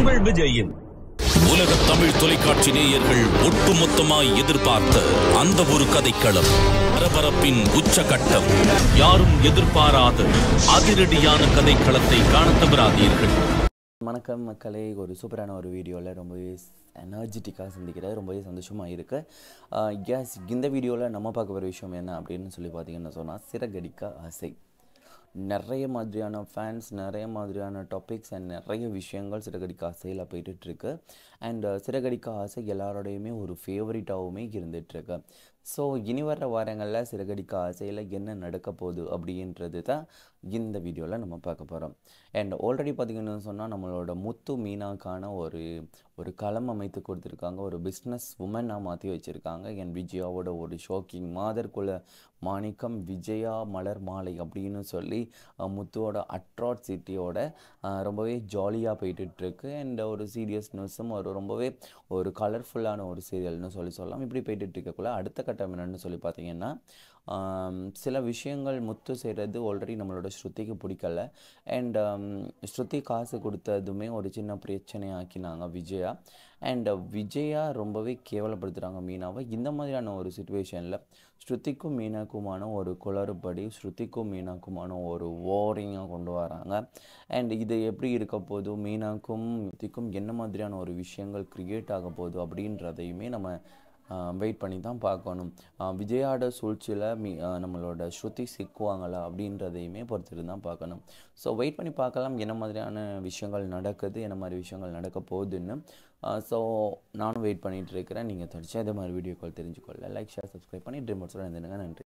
தமிழ் விஜயின் உலக தமிழ் தொலைக்காட்சி நேயர்கள் ஒட்டுமொத்தமாய் எதிர்பார்த்த அந்த ஒரு கதைக்களம் பரபரப்பின் உச்சகட்டம் யாரும் எதிர்பாராத அதிரடியான கதைக்களத்தை காணத் தவறாதீர்கள் வணக்கம் மக்களே ஒரு சூப்பரான ஒரு வீடியோவில் ரொம்பவே எனர்ஜெட்டிக்காக சந்திக்கிறது ரொம்பவே சந்தோஷமாக இருக்குது எஸ் இந்த வீடியோவில் நம்ம பார்க்க போகிற விஷயம் என்ன அப்படின்னு சொல்லி பார்த்தீங்கன்னு சொன்னால் சிறகடிக்க ஆசை நிறைய மாதிரியான ஃபேன்ஸ் நிறைய மாதிரியான டாபிக்ஸ் அண்ட் நிறைய விஷயங்கள் சிறகடிக்க ஆசையில் போயிட்டுருக்கு அண்ட் சிறகடிக்க ஆசை எல்லாரோடையுமே ஒரு ஃபேவரட்டாகவுமே இருந்துகிட்ருக்கு ஸோ இனி வர்ற வாரங்களில் சிறகடிக்க ஆசையில் என்ன நடக்க போகுது அப்படின்றது தான் இந்த வீடியோவில் நம்ம பார்க்க போகிறோம் அண்ட் ஆல்ரெடி பார்த்திங்கன்னு சொன்னால் நம்மளோட முத்து மீனாக்கான ஒரு ஒரு களம் அமைத்து கொடுத்துருக்காங்க ஒரு பிஸ்னஸ் உமனாக மாற்றி வச்சுருக்காங்க என் விஜயாவோட ஒரு ஷோக்கிங் மாதர்குல மாணிக்கம் விஜயா மலர் மாலை அப்படின்னு சொல்லி அஹ், முத்துவோட அட்ராசிட்டியோட ரொம்பவே ஜாலியாக போயிட்டுருக்கு அண்ட் ஒரு சீரியஸ் நியூஸும் ஒரு ரொம்பவே ஒரு கலர்ஃபுல்லான ஒரு சீரியல்னு சொல்லி சொல்லலாம் இப்படி போயிட்டு இருக்கக்குள்ள அடுத்த கட்டம் என்னன்னு சொல்லி பார்த்தீங்கன்னா ஆம், சில விஷயங்கள் முத்து செய்கிறது ஆல்ரெடி நம்மளோட ஸ்ருதிக்கு பிடிக்கல அண்ட் ஸ்ருதி காசு கொடுத்ததுமே ஒரு சின்ன பிரச்சனையாக்கினாங்க விஜயா அண்ட் விஜயா ரொம்பவே கேவலப்படுத்துகிறாங்க மீனாவை இந்த மாதிரியான ஒரு சுச்சுவேஷனில் ஸ்ருதிக்கும் மீனாக்குமான ஒரு குளறுபடி ஸ்ருதிக்கும் மீனாக்குமான ஒரு ஓரிங்காக கொண்டு வராங்க அண்ட் இது எப்படி இருக்க போகுது மீனாக்கும் ஸ்ருதிக்கும் என்ன மாதிரியான ஒரு விஷயங்கள் க்ரியேட் ஆக போகுது அப்படின்றதையுமே நம்ம வெயிட் பண்ணி தான் பார்க்கணும் ஆஹ் விஜயாட சூழ்ச்சியில் மீ ஆஹ் நம்மளோட ஸ்ருதி சிக்குவாங்களா அப்படின்றதையுமே பொறுத்துட்டு தான் பார்க்கணும் ஸோ வெயிட் பண்ணி பார்க்கலாம் என்ன மாதிரியான விஷயங்கள் நடக்குது என்ன மாதிரி விஷயங்கள் நடக்க போகுதுன்னு ஸோ நானும் வெயிட் பண்ணிகிட்டு இருக்கிறேன் நீங்கள் தொடர்ச்சி அதே மாதிரி வீடியோக்கள் தெரிஞ்சுக்கொள்ள லைக் ஷேர் சப்ஸ்கிரைப் பண்ணி ட்ரீம் இருந்துங்க நன்றி